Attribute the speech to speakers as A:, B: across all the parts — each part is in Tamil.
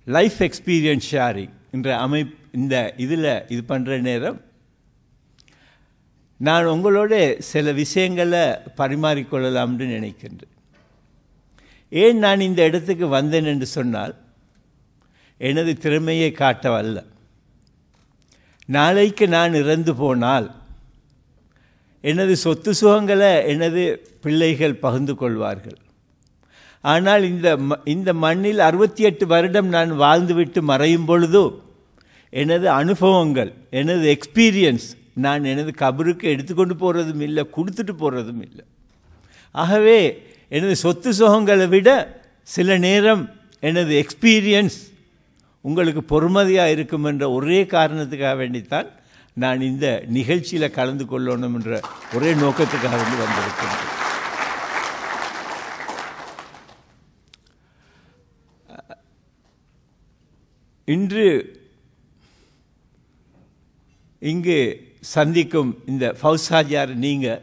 A: லைஃப் எக்ஸ்பீரியன்ஸ் ஷேரிங் என்ற அமைப் இந்த இதில் இது பண்ணுற நேரம் நான் உங்களோட சில விஷயங்களை பரிமாறிக்கொள்ளலாம்னு நினைக்கின்றேன் ஏன் நான் இந்த இடத்துக்கு வந்தேன் என்று சொன்னால் எனது திறமையை காட்டவல்ல நாளைக்கு நான் இறந்து போனால் எனது சொத்து சுகங்களை எனது பிள்ளைகள் பகிர்ந்து கொள்வார்கள் ஆனால் இந்த ம இந்த மண்ணில் அறுபத்தி எட்டு வருடம் நான் வாழ்ந்துவிட்டு மறையும் பொழுதோ எனது அனுபவங்கள் எனது எக்ஸ்பீரியன்ஸ் நான் எனது கபருக்கு எடுத்துக்கொண்டு போகிறதும் இல்லை கொடுத்துட்டு போகிறதும் இல்லை ஆகவே எனது சொத்து சுகங்களை விட சில நேரம் எனது எக்ஸ்பீரியன்ஸ் உங்களுக்கு பொறுமதியாக இருக்கும் என்ற ஒரே காரணத்துக்காக வேண்டித்தான் நான் இந்த நிகழ்ச்சியில் கலந்து கொள்ளணும் என்ற ஒரே நோக்கத்துக்காக வந்து வந்திருக்கிறேன் இன்று இங்கு சந்திக்கும் இந்த ஃபவுசாஜார் நீங்கள்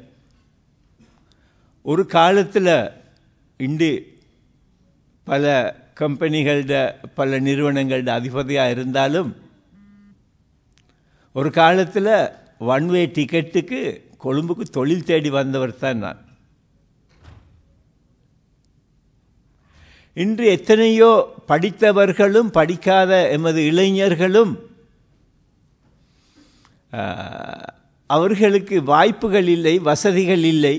A: ஒரு காலத்தில் இன்று பல கம்பெனிகளோட பல நிறுவனங்களோட அதிபதியாக இருந்தாலும் ஒரு காலத்தில் ஒன் வே டிக்கெட்டுக்கு கொழும்புக்கு தொழில் தேடி வந்தவர் தான் நான் இன்று எத்தனையோ படித்தவர்களும் படிக்காத எமது இளைஞர்களும் அவர்களுக்கு வாய்ப்புகள் இல்லை வசதிகள் இல்லை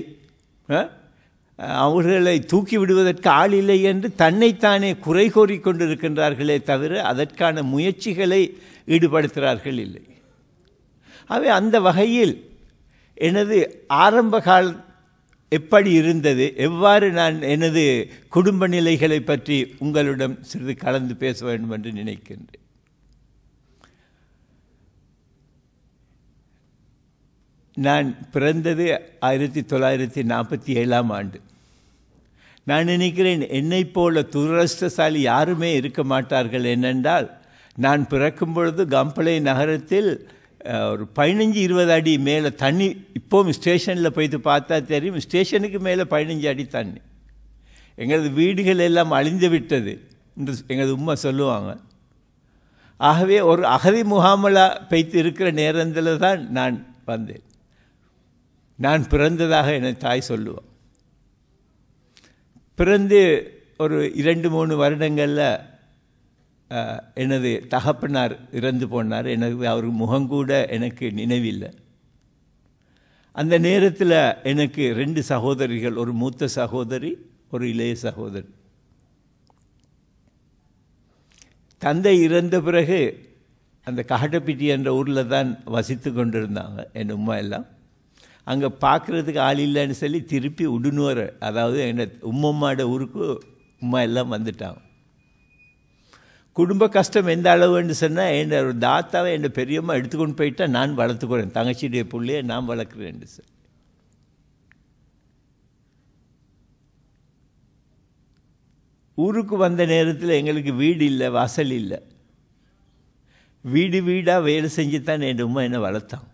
A: அவர்களை தூக்கி விடுவதற்கு ஆள் இல்லை என்று தன்னைத்தானே குறை கோரி கொண்டிருக்கின்றார்களே தவிர அதற்கான முயற்சிகளை ஈடுபடுத்துகிறார்கள் இல்லை அவை அந்த வகையில் எனது ஆரம்ப கால எப்படி இருந்தது எவ்வாறு நான் எனது குடும்ப நிலைகளை பற்றி உங்களிடம் சிறிது கலந்து பேச வேண்டும் என்று நினைக்கின்றேன் நான் பிறந்தது ஆயிரத்தி தொள்ளாயிரத்தி நாற்பத்தி ஏழாம் ஆண்டு நான் நினைக்கிறேன் என்னை போல துரஷ்டசாலி யாருமே இருக்க மாட்டார்கள் என்னென்றால் நான் பிறக்கும் பொழுது கம்பளை நகரத்தில் ஒரு பதினஞ்சு இருபது அடி மேலே தண்ணி இப்போவும் ஸ்டேஷனில் போய்த்து பார்த்தா தெரியும் ஸ்டேஷனுக்கு மேலே பதினஞ்சு அடி தண்ணி எங்களது வீடுகள் எல்லாம் அழிந்து விட்டது என்று எங்களது உண்மை சொல்லுவாங்க ஆகவே ஒரு அகதி முகாமலா பெய்த்து இருக்கிற நேரத்தில் தான் நான் வந்தேன் நான் பிறந்ததாக என தாய் சொல்லுவான் பிறந்து ஒரு இரண்டு மூணு வருடங்களில் எனது தகப்பனார் இறந்து போனார் எனக்கு அவர் முகங்கூட எனக்கு நினைவில்லை அந்த நேரத்தில் எனக்கு ரெண்டு சகோதரிகள் ஒரு மூத்த சகோதரி ஒரு இளைய சகோதரி தந்தை இறந்த பிறகு அந்த கஹட்டப்பிட்டி என்ற ஊரில் தான் வசித்து கொண்டிருந்தாங்க என் உமா எல்லாம் அங்கே பார்க்குறதுக்கு ஆள் இல்லைன்னு சொல்லி திருப்பி உடுநூறு அதாவது எங்கள் உம்மம்மாட ஊருக்கு உமா எல்லாம் வந்துட்டாங்க குடும்ப கஷ்டம் எந்த அளவுன்னு சொன்னால் என் ஒரு தாத்தாவை என் பெரியம்மா எடுத்துக்கொண்டு போயிட்டா நான் வளர்த்துக்கிறேன் தங்கச்சியுடைய பிள்ளைய நான் வளர்க்குறேன் சார் ஊருக்கு வந்த நேரத்தில் எங்களுக்கு வீடு இல்லை வாசல் இல்லை வீடு வீடாக வேலை செஞ்சு தான் என் உமா என்னை வளர்த்தான்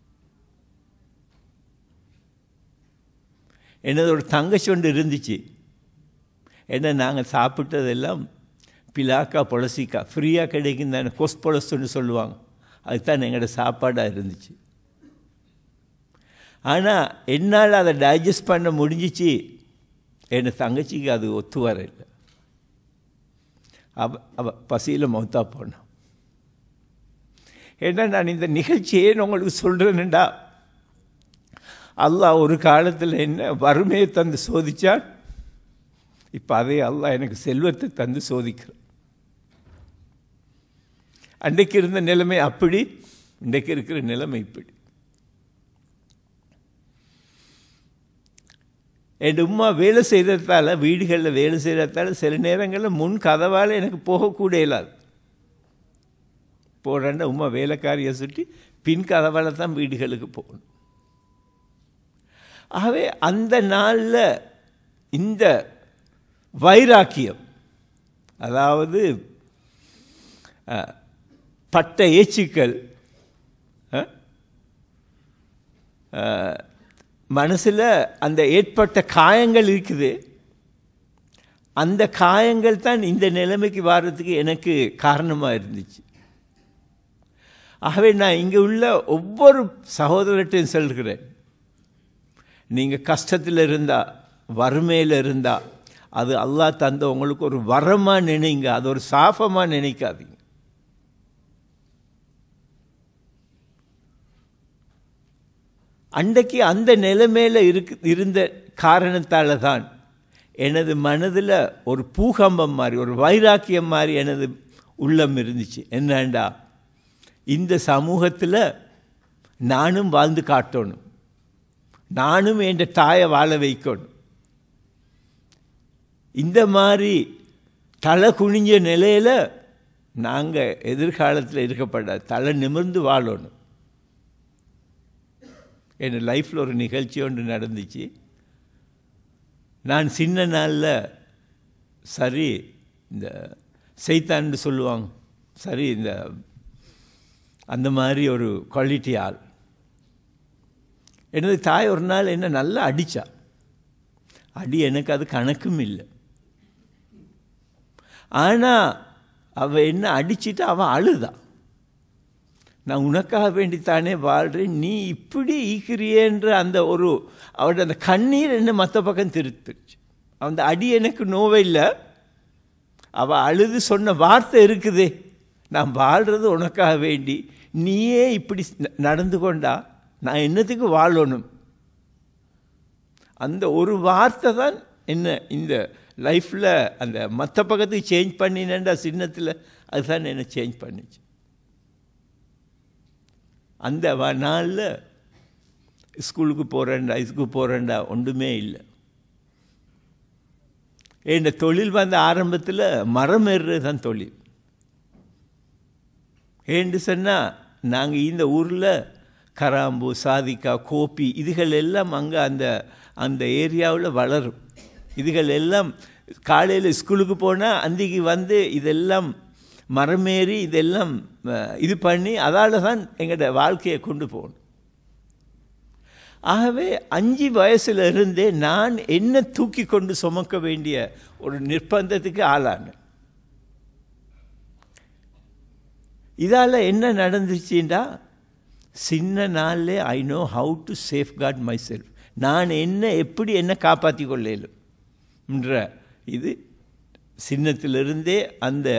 A: எனது ஒரு தங்கச்சி ஒன்று இருந்துச்சு ஏன்னா நாங்கள் சாப்பிட்டதெல்லாம் பிலாக்கா பொலசிக்கா ஃப்ரீயாக கிடைக்கும் தானே கொஸ் பொலசுன்னு சொல்லுவாங்க அதுதான் எங்களோட சாப்பாடாக இருந்துச்சு ஆனால் என்னால் அதை டைஜஸ்ட் பண்ண முடிஞ்சிச்சு என் தங்கச்சிக்கு அது ஒத்து வர இல்லை அவ அவ பசியில் மௌத்தா போனான் ஏன்னா நான் இந்த நிகழ்ச்சியே உங்களுக்கு சொல்கிறேன்டா அல்லாஹ் ஒரு காலத்தில் என்ன வறுமையை தந்து சோதிச்சான் இப்போ அதே அல்லாஹ் எனக்கு செல்வத்தை தந்து சோதிக்கிறான் அன்றைக்கு இருந்த நிலைமை அப்படி இன்றைக்கு இருக்கிற நிலைமை இப்படி என் உமா வேலை செய்கிறதால வீடுகளில் வேலை செய்கிறதால சில நேரங்களில் முன் கதவால் எனக்கு போகக்கூட இயலாது போடுறேன்னா உமா வேலைக்காரியை சுட்டி பின் கதவால் தான் வீடுகளுக்கு போகணும் ஆகவே அந்த நாளில் இந்த வைராக்கியம் அதாவது பட்ட ஏச்சுக்கள் மனசில் அந்த ஏற்பட்ட காயங்கள் இருக்குது அந்த காயங்கள் தான் இந்த நிலைமைக்கு வர்றதுக்கு எனக்கு காரணமாக இருந்துச்சு ஆகவே நான் இங்கே உள்ள ஒவ்வொரு சகோதரர்கிட்டையும் சொல்கிறேன் நீங்கள் கஷ்டத்தில் இருந்தால் வறுமையில் இருந்தால் அது அல்லாஹ் தந்த உங்களுக்கு ஒரு வரமாக நினைங்க அது ஒரு சாபமாக நினைக்காதீங்க அன்றைக்கு அந்த நிலைமையில் இருக்கு இருந்த காரணத்தால் தான் எனது மனதில் ஒரு பூகம்பம் மாதிரி ஒரு வைராக்கியம் மாதிரி எனது உள்ளம் இருந்துச்சு என்னண்டா இந்த சமூகத்தில் நானும் வாழ்ந்து காட்டணும் நானும் என் தாயை வாழ வைக்கணும் இந்த மாதிரி தலை குனிஞ்ச நிலையில் நாங்கள் எதிர்காலத்தில் இருக்கப்படாது தலை நிமிர்ந்து வாழணும் என் லைஃப்பில் ஒரு நிகழ்ச்சி ஒன்று நடந்துச்சு நான் சின்ன நாளில் சரி இந்த செய்தான்னு சொல்லுவாங்க சரி இந்த அந்த மாதிரி ஒரு குவாலிட்டி ஆள் எனது தாய் ஒரு நாள் என்ன நல்லா அடித்தா அடி எனக்கு அது கணக்கும் இல்லை ஆனால் அவள் என்ன அடிச்சிட்டு அவன் அழுதான் நான் உனக்காக வேண்டித்தானே வாழ்கிறேன் நீ இப்படி ஈக்கிறியன்ற அந்த ஒரு அவரோட அந்த கண்ணீர் என்ன மற்ற பக்கம் திருத்துச்சு அந்த அடி எனக்கு நோவே இல்லை அவள் அழுது சொன்ன வார்த்தை இருக்குதே நான் வாழ்கிறது உனக்காக வேண்டி நீயே இப்படி நடந்து கொண்டா நான் என்னத்துக்கு வாழணும் அந்த ஒரு வார்த்தை தான் என்ன இந்த லைஃப்பில் அந்த மற்ற பக்கத்துக்கு சேஞ்ச் பண்ணினேன்டா சின்னத்தில் அதுதான் என்ன சேஞ்ச் பண்ணிச்சு அந்த நாளில் ஸ்கூலுக்கு போகிறேன்டா இதுக்கு போகிறேன்டா ஒன்றுமே இல்லை என் தொழில் வந்த ஆரம்பத்தில் மரம் ஏறுறது தான் தொழில் ஏன்னு சொன்னால் நாங்கள் இந்த ஊரில் கராம்பு சாதிக்கா கோப்பி இதுகள் எல்லாம் அங்கே அந்த அந்த ஏரியாவில் வளரும் இதுகள் எல்லாம் காலையில் ஸ்கூலுக்கு போனால் அன்றைக்கு வந்து இதெல்லாம் மரமேறி இதெல்லாம் இது பண்ணி அதால் தான் எங்களோட வாழ்க்கையை கொண்டு போகணும் ஆகவே அஞ்சு வயசில் இருந்தே நான் என்ன தூக்கி கொண்டு சுமக்க வேண்டிய ஒரு நிர்பந்தத்துக்கு ஆளானேன் இதால் என்ன நடந்துச்சுண்டா சின்ன நாளில் I know how to safeguard myself நான் என்ன எப்படி என்ன காப்பாற்றி கொள்ளேலும்ன்ற இது சின்னத்திலிருந்தே அந்த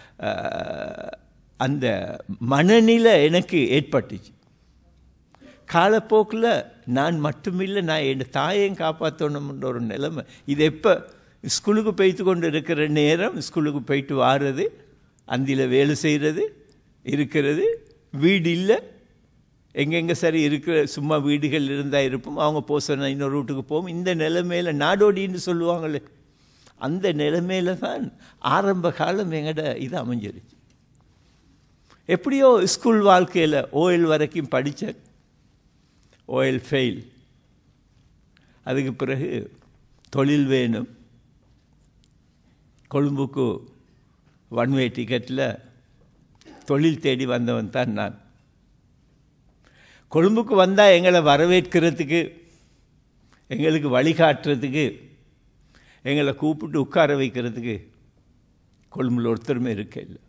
A: அந்த மனநிலை எனக்கு ஏற்பட்டுச்சு காலப்போக்கில் நான் மட்டுமில்லை நான் என் தாயையும் காப்பாற்றணும்ன்ற ஒரு நிலைமை இது எப்போ ஸ்கூலுக்கு போய்த்து கொண்டு இருக்கிற நேரம் ஸ்கூலுக்கு போயிட்டு வாரது அந்தியில் வேலை செய்கிறது இருக்கிறது வீடு இல்லை எங்கெங்கே சரி இருக்கிற சும்மா வீடுகள் இருந்தால் இருப்போம் அவங்க போக சொன்னால் இன்னொரு வீட்டுக்கு போவோம் இந்த நிலைமையில் நாடோடின்னு சொல்லுவாங்களே அந்த நிலைமையில தான் ஆரம்ப காலம் எங்கட இது அமைஞ்சிருச்சு எப்படியோ ஸ்கூல் வாழ்க்கையில் ஓஎல் வரைக்கும் படித்தேன் ஓஎல் ஃபெயில் அதுக்கு பிறகு தொழில் வேணும் கொழும்புக்கு ஒன்வே டிக்கெட்டில் தொழில் தேடி வந்தவன் தான் நான் கொழும்புக்கு வந்தால் எங்களை வரவேற்கிறதுக்கு எங்களுக்கு வழிகாட்டுறதுக்கு எங்களை கூப்பிட்டு உட்கார வைக்கிறதுக்கு கொழும்பில் ஒருத்தருமே இருக்க இல்லை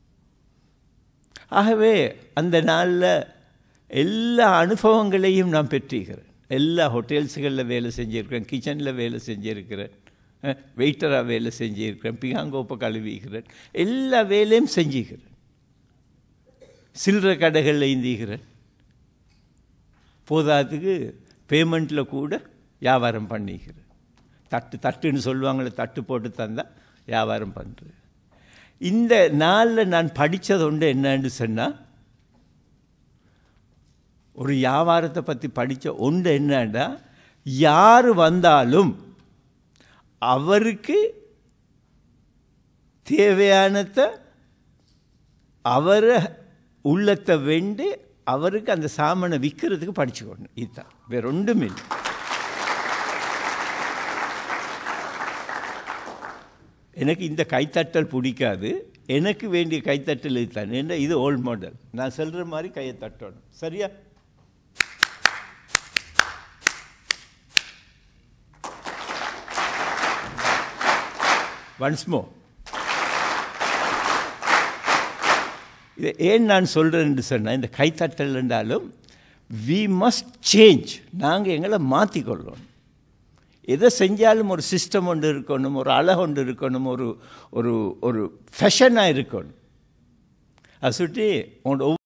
A: ஆகவே அந்த நாளில் எல்லா அனுபவங்களையும் நான் பெற்றிருக்கிறேன் எல்லா ஹோட்டல்ஸுகளில் வேலை செஞ்சுருக்கிறேன் கிச்சனில் வேலை செஞ்சுருக்கிறேன் வெயிட்டராக வேலை செஞ்சுருக்கிறேன் பிகாங்கோப்பை கழுவிக்கிறேன் எல்லா வேலையும் செஞ்சுக்கிறேன் சில்லற கடைகளில் இந்திக்கிறேன் போதாதுக்கு பேமெண்ட்டில் கூட வியாபாரம் பண்ணிக்கிறேன் தட்டு தட்டுன்னு சொல்லுவாங்களே தட்டு போட்டு தந்தால் வியாபாரம் பண்ணுறேன் இந்த நாளில் நான் படித்தது உண்டு என்னன்னு சொன்னால் ஒரு வியாபாரத்தை பற்றி படித்த ஒன்று என்னன்னா யார் வந்தாலும் அவருக்கு தேவையானதை அவரை உள்ளத்தை வெண்டு அவருக்கு அந்த சாமனை விற்கிறதுக்கு படிச்சுக்கணும் இதுதான் வேற ஒன்றும் இல்லை எனக்கு இந்த கைத்தட்டல் பிடிக்காது எனக்கு வேண்டிய கைத்தட்டல் இதுதான் என்ன இது ஓல்ட் மாடல் நான் சொல்கிற மாதிரி கையை தட்டணும் சரியா ஒன்ஸ் மோ இதை ஏன் நான் சொல்கிறேன்னு சொன்னால் இந்த கைத்தட்டல் என்றாலும் வி மஸ்ட் சேஞ்ச் நாங்கள் எங்களை மாற்றிக்கொள்ளணும் எதை செஞ்சாலும் ஒரு சிஸ்டம் ஒன்று இருக்கணும் ஒரு அழகு ஒன்று இருக்கணும் ஒரு ஒரு ஒரு ஃபேஷனாக இருக்கணும் அதை சுட்டி உங்களோட